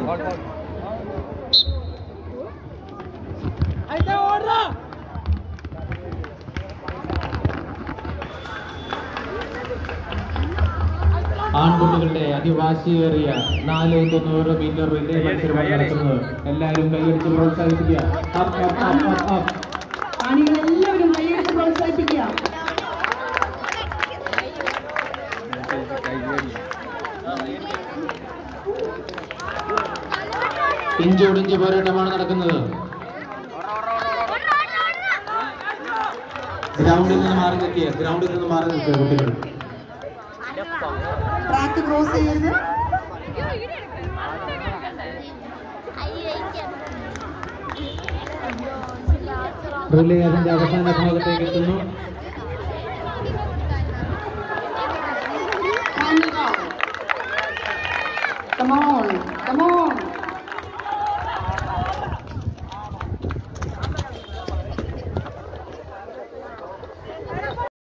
ആൺകുട്ടികളുടെ അതിവാശിയേറിയ നാല് തൊണ്ണൂറ് മീറ്റർ റിലേ മത്സരമാണ് നടക്കുന്നത് എല്ലാവരും കൈയടിച്ച് പ്രോത്സാഹിപ്പിക്കുക Up, up, up, up, up. കാണികളെല്ലാവരും കൈയെടുത്ത് പ്രോത്സാഹിപ്പിക്കുക ഇഞ്ചോടിഞ്ച് പോരാട്ടമാണ് നടക്കുന്നത് ഗ്രൗണ്ടിൽ നിന്ന് മാറി നിൽക്കുക ഗ്രൗണ്ടിൽ നിന്ന് മാറി നിൽക്കുക കുട്ടികൾ ട്രാക്ക് ക്രോസ് ചെയ്യരുത് റിലേ അതിന്റെ അവസാന ഭാഗത്തേക്ക് എത്തുന്നു Come on, come on.